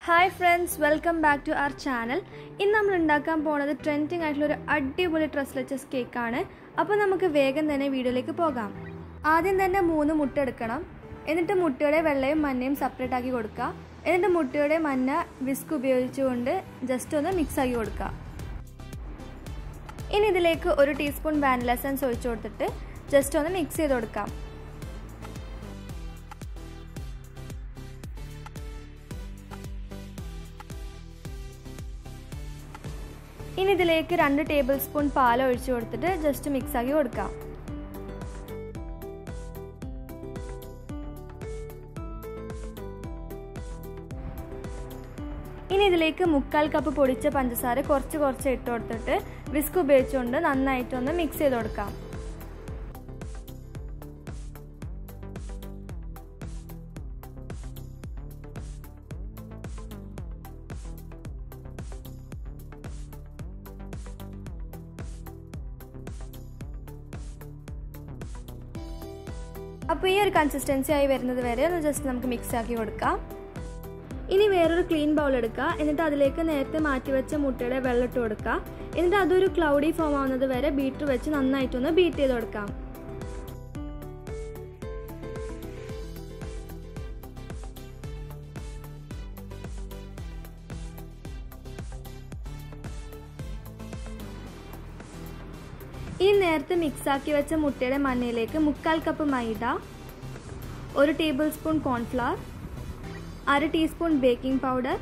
hi friends welcome back to our channel ഇന്ന് നമ്മൾ ഉണ്ടാക്കാൻ പോണത് ട്രെൻഡിങ് ആയിട്ടുള്ള ഒരു അടിപൊളി ട്രസ്ലെച്ചസ് കേക്കാണ് അപ്പോൾ നമുക്ക് വേഗം തന്നെ വീഡിയോയിലേക്ക് പോകാം ആദ്യം തന്നെ മൂന്ന് മുട്ട എടുക്കണം എന്നിട്ട് മുട്ടയുടെ വെള്ളയും മഞ്ഞയും സെപ്പറേറ്റ് ആക്കി കൊടുക്കുക എന്നിട്ട് മുട്ടയുടെ മഞ്ഞ വിസ്ക് ഉപയോഗിച്ചുകൊണ്ട് ജസ്റ്റ് ഒന്ന് മിക്സ് ആക്കി കൊടുക്കുക ഇനി ഇതിലേക്ക് ഒരു ടീസ്പൂൺ വാനില എസൻസ് ഒഴിച്ചു കൊടുത്തിട്ട് ജസ്റ്റ് ഒന്ന് മിക്സ് ചെയ്ത് കൊടുക്കാം ഇനി ഇതിലേക്ക് രണ്ട് ടേബിൾ സ്പൂൺ പാൽ ഒഴിച്ചു കൊടുത്തിട്ട് ജസ്റ്റ് മിക്സ് ആക്കി കൊടുക്കാം ഇനി ഇതിലേക്ക് മുക്കാൽ കപ്പ് പൊടിച്ച പഞ്ചസാര കുറച്ച് കുറച്ച് ഇട്ട് കൊടുത്തിട്ട് വിസ്ക് ഉപയോഗിച്ചുകൊണ്ട് നന്നായിട്ടൊന്ന് മിക്സ് ചെയ്ത് കൊടുക്കാം അപ്പോൾ ഈ ഒരു കൺസിസ്റ്റൻസി ആയി വരുന്നത് വരെ ഒന്ന് ജസ്റ്റ് നമുക്ക് മിക്സ് ആക്കി കൊടുക്കാം ഇനി വേറൊരു ക്ലീൻ ബൗൾ എടുക്കുക എന്നിട്ട് അതിലേക്ക് നേരത്തെ മാറ്റി വെച്ച മുട്ടയുടെ വെള്ളം ഇട്ട് കൊടുക്കുക എന്നിട്ട് അതൊരു ക്ലൗഡി ഫോം ആവുന്നത് വരെ ബീറ്റർ വെച്ച് നന്നായിട്ടൊന്ന് ബീറ്റ് ചെയ്ത് കൊടുക്കാം ഇനി നേരത്തെ മിക്സാക്കി വെച്ച മുട്ടയുടെ മഞ്ഞയിലേക്ക് മുക്കാൽ കപ്പ് മൈദ ഒരു ടേബിൾ സ്പൂൺ കോൺഫ്ലവർ അര ടീസ്പൂൺ ബേക്കിംഗ് പൗഡർ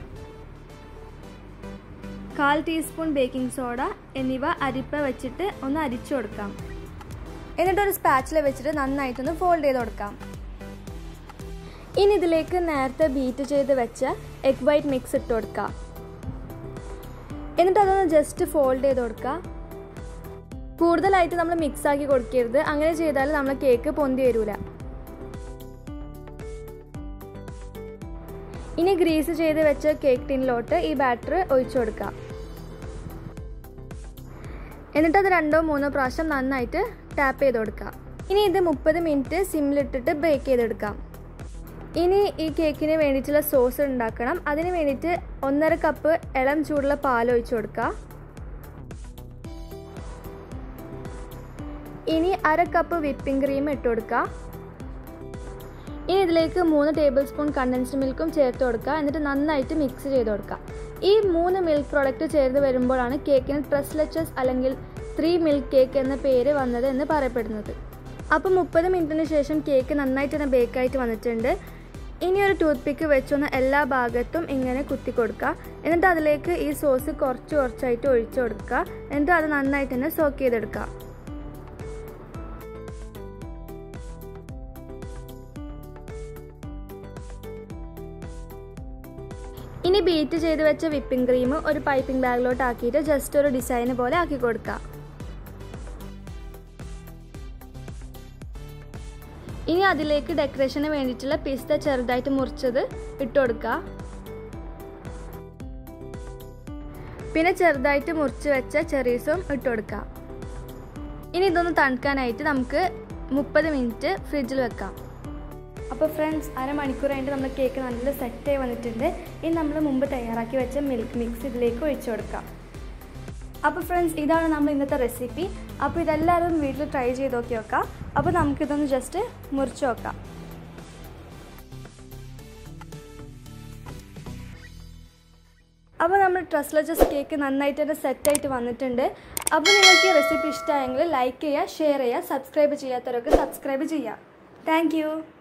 കാൽ ടീസ്പൂൺ ബേക്കിംഗ് സോഡ എന്നിവ അരിപ്പ വെച്ചിട്ട് ഒന്ന് അരിച്ചു കൊടുക്കാം എന്നിട്ട് ഒരു സ്പാച്ചിൽ വെച്ചിട്ട് നന്നായിട്ടൊന്ന് ഫോൾഡ് ചെയ്ത് കൊടുക്കാം ഇനി ഇതിലേക്ക് നേരത്തെ ബീറ്റ് ചെയ്ത് വെച്ച എഗ് വൈറ്റ് മിക്സ് ഇട്ട് കൊടുക്കാം എന്നിട്ട് അതൊന്ന് ജസ്റ്റ് ഫോൾഡ് ചെയ്ത് കൊടുക്കുക കൂടുതലായിട്ട് നമ്മൾ മിക്സ് ആക്കി കൊടുക്കരുത് അങ്ങനെ ചെയ്താൽ നമ്മൾ കേക്ക് പൊന്തി വരില്ല ഇനി ഗ്രീസ് ചെയ്ത് വെച്ച കേക്ക് ടിന്നിലോട്ട് ഈ ബാറ്റർ ഒഴിച്ചു കൊടുക്കാം എന്നിട്ട് അത് രണ്ടോ മൂന്നോ പ്രാവശ്യം നന്നായിട്ട് ടാപ്പ് ചെയ്ത് കൊടുക്കാം ഇനി ഇത് മുപ്പത് മിനിറ്റ് സിമ്മിലിട്ടിട്ട് ബേക്ക് ചെയ്തെടുക്കാം ഇനി ഈ കേക്കിന് വേണ്ടിയിട്ടുള്ള സോസ് ഉണ്ടാക്കണം അതിന് വേണ്ടിയിട്ട് ഒന്നര കപ്പ് ഇളം ചൂടുള്ള പാൽ ഒഴിച്ചു കൊടുക്കുക ഇനി അര കപ്പ് വിപ്പിംഗ് ക്രീം ഇട്ട് കൊടുക്കുക ഇനി ഇതിലേക്ക് മൂന്ന് ടേബിൾ സ്പൂൺ കണ്ടൻസ്ഡ് മിൽക്കും ചേർത്ത് കൊടുക്കുക എന്നിട്ട് നന്നായിട്ട് മിക്സ് ചെയ്ത് കൊടുക്കുക ഈ മൂന്ന് മിൽക്ക് പ്രോഡക്റ്റ് ചേർന്ന് വരുമ്പോഴാണ് കേക്കിന് ട്രസ്ലെച്ചസ് അല്ലെങ്കിൽ ത്രീ മിൽക്ക് കേക്ക് എന്ന പേര് വന്നത് എന്ന് പറയപ്പെടുന്നത് അപ്പോൾ മുപ്പത് മിനിറ്റിന് ശേഷം കേക്ക് നന്നായിട്ട് തന്നെ ബേക്കായിട്ട് വന്നിട്ടുണ്ട് ഇനി ഒരു ടൂത്ത് പിക്ക് വെച്ചൊന്ന് എല്ലാ ഭാഗത്തും ഇങ്ങനെ കുത്തി കൊടുക്കുക എന്നിട്ട് അതിലേക്ക് ഈ സോസ് കുറച്ച് കുറച്ചായിട്ട് ഒഴിച്ചു കൊടുക്കുക എന്നിട്ട് അത് നന്നായിട്ട് തന്നെ സോക്ക് ചെയ്തെടുക്കുക ഇനി ബീറ്റ് ചെയ്ത് വെച്ച വിപ്പിംഗ് ക്രീം ഒരു പൈപ്പിംഗ് ബാഗിലോട്ട് ആക്കിയിട്ട് ജസ്റ്റ് ഒരു ഡിസൈൻ പോലെ ആക്കി കൊടുക്കുക ഇനി അതിലേക്ക് ഡെക്കറേഷന് വേണ്ടിയിട്ടുള്ള പിസ്ത ചെറുതായിട്ട് മുറിച്ചത് ഇട്ട് കൊടുക്കുക പിന്നെ ചെറുതായിട്ട് മുറിച്ച് വെച്ച ചെറീസും ഇട്ട് കൊടുക്കുക ഇനി ഇതൊന്ന് തണുക്കാനായിട്ട് നമുക്ക് മുപ്പത് മിനിറ്റ് ഫ്രിഡ്ജിൽ വെക്കാം അപ്പോൾ ഫ്രണ്ട്സ് അരമണിക്കൂറായിട്ട് നമ്മുടെ കേക്ക് നല്ല സെറ്റായി വന്നിട്ടുണ്ട് ഇനി നമ്മൾ മുമ്പ് തയ്യാറാക്കി വെച്ച മിൽക്ക് മിക്സ് ഇതിലേക്ക് ഒഴിച്ചു കൊടുക്കാം അപ്പോൾ ഫ്രണ്ട്സ് ഇതാണ് നമ്മൾ ഇന്നത്തെ റെസിപ്പി അപ്പോൾ ഇതെല്ലാവരും വീട്ടിൽ ട്രൈ ചെയ്ത് നോക്കി നോക്കാം അപ്പോൾ നമുക്കിതൊന്ന് ജസ്റ്റ് മുറിച്ച് നോക്കാം അപ്പോൾ നമ്മൾ ട്രസ്ലജസ് കേക്ക് നന്നായിട്ട് തന്നെ സെറ്റായിട്ട് വന്നിട്ടുണ്ട് അപ്പോൾ നിങ്ങൾക്ക് ഈ റെസിപ്പി ഇഷ്ടമായെങ്കിൽ ലൈക്ക് ചെയ്യുക ഷെയർ ചെയ്യുക സബ്സ്ക്രൈബ് ചെയ്യാത്തവരൊക്കെ സബ്സ്ക്രൈബ് ചെയ്യുക താങ്ക്